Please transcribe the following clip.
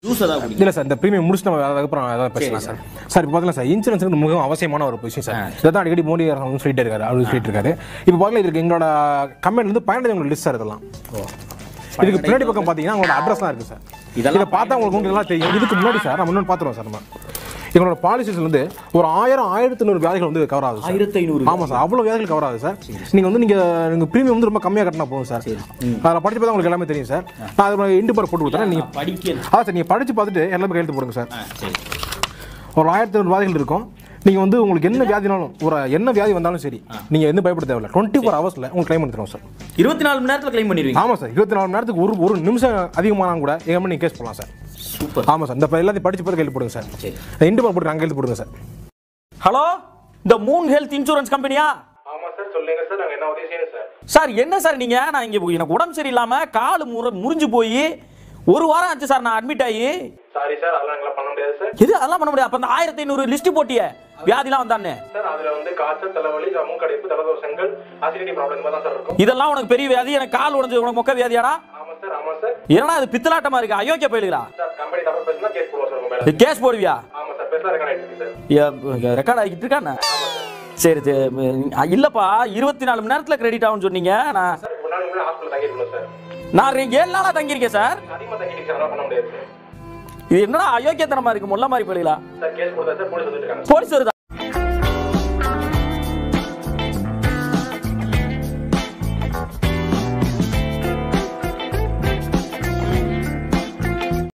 juice ஏதாவது குடிங்க இல்ல சார் இந்த ப்ரீமியம் முடிச்சு நம்ம அதுக்கப்புறம் ஏதாவது பேசலாம் சார் சார் இப்போ பார்த்தீங்கன்னா சார் இன்சூரன்ஸ் வந்து மிகவும் அவசியமான ஒரு விஷயம் சார் இதை தான் அடிக்கடி மோடி அரசு வந்து சொல்லிட்டே இருக்காரு அப்படின்னு சொல்லிட்டு இருக்காரு இப்போ பார்த்தீங்கன்னா இதுக்கு எங்களோட கம்பெனில இருந்து பயனடைஞ்சவங்க லிஸ்ட் சார் இதெல்லாம் இதுக்கு பின்னாடி பக்கம் பார்த்தீங்கன்னா உங்களோட அட்ரஸ்லாம் இருக்கு சார் இதெல்லாம் இதை பார்த்தா உங்களுக்கு உங்களுக்கு எல்லாம் தெரியும் இதுக்கு முன்னாடி சார் நம்ம இன்னொன்று பார்த்துருவோம் சார் நம்ம எங்களோட பாலிசிஸ்ல இருந்து ஒரு ஆயிரம் ஆயிரத்தி நூறு வியாதிகள் வந்து கவர் ஆகுது சார் ஆயிரத்தி ஐநூறு ஆமாம் சார் அவ்வளோ வியாதிகள் கவர் ஆகுது சார் நீங்கள் வந்து நீங்கள் நீங்கள் ப்ரீமியம் வந்து ரொம்ப கம்மியாக கட்டினா போதும் சார் அதில் படிச்சு பார்த்தா உங்களுக்கு எல்லாமே தெரியும் சார் நான் அதில் இண்டு பார் போட்டு கொடுத்துறேன் நீங்கள் படிக்கணும் அதான் சார் நீங்கள் படித்து பார்த்துட்டு எல்லாமே கையெழுத்து போடுங்க சார் ஆ சரி ஒரு ஆயிரத்தி ஐநூறு வியாதிகள் இருக்கும் நீங்கள் வந்து உங்களுக்கு என்ன வியாதினாலும் ஒரு என்ன வியாதி வந்தாலும் சரி நீங்கள் எந்த பயப்பட தேவையில்ல டுவெண்ட்டி ஃபோர் ஹவர்ஸில் உங்களுக்கு கிளைம் பண்ணி தருவோம் சார் இருபத்தி நாலு மணி நேரத்தில் கிளைம் பண்ணிடுவீங்க ஆமாம் சார் இருபத்தி நாலு மணி நேரத்துக்கு ஒரு ஒரு நிமிஷம் அதிகமானாலும் கூட எங்கள் நீங்கள் கேஸ் போடலாம் சார் சூப்பர் ஆமாம் சார் இந்த இப்ப எல்லாத்தையும் படிச்சு பார்த்து கையில் போடுங்க சார் சரி இண்டு பார் போட்டு நாங்கள் கையெழுத்து போடுங்க சார் ஹலோ இந்த மூன் ஹெல்த் இன்சூரன்ஸ் கம்பெனியா ஆமாம் சார் சொல்லுங்க சார் நாங்கள் என்ன உதவி செய்யணும் சார் சார் என்ன சார் நீங்க நான் இங்க எனக்கு உடம்பு சரியில்லாம கால் முற முறிஞ்சு போய் ஒரு வாரம் ஆச்சு சார் நான் அட்மிட் ஆகி சாரி சார் அதெல்லாம் எங்களால் பண்ண முடியாது சார் எது அதெல்லாம் பண்ண முடியாது அப்ப அந்த ஆயிரத்தி ஐநூறு லிஸ்ட் போட்டியே வியாதிலாம் வந்தானே சார் அதில் வந்து காய்ச்சல் தலைவலி மூக்கடைப்பு தலதோஷங்கள் அசிடிட்டி ப்ராப்ளம் இந்த மாதிரி தான் சார் இருக்கும் இதெல்லாம் உனக்கு பெரிய வியாதி எனக்கு கால் உடஞ்சு உனக்கு மொக்க வியாதியாடா ஆமாம் சார் ஆமாம் சார் என்னடா இது பித்தலாட்டமா இருக்கு அயோக்கிய போயிலுங்களா சார் கம்பெனி தப்பு பேசினா கேஸ் போடுவோம் சார் உங்கள் மேலே கேஸ் போடுவியா ஆமாம் சார் பேசலாம் ரெக்கார்ட் ஆகிட்டு சார் ரெக்கார்ட் ஆகிட்டு இருக்கானே சரி சரி ம், இல்லப்பா இருபத்தி நாலு மணி நேரத்துல கிரெடிட் ஆகும்னு சொன்னீங்க நான் சார் ஒரு நாள் முன்னாடி ஹாஸ்பிட்டல் தங்கிருக்கணும் சார் நான் ரெ- ஏழு நாளா தங்கியிருக்கேன் சார் அதிகமாக தங்கிட்டு சார் அதெல்லாம் பண்ண முடியாது சார் இது என்னடா அயோக்கியத்தனமா இருக்கு முல்ல மாதிரி போயிலுங்களா சார் கேஸ் கொடுத்தா சார் போலீஸ் வந்துட்டு இருக்காங்க போலீஸ் வருதா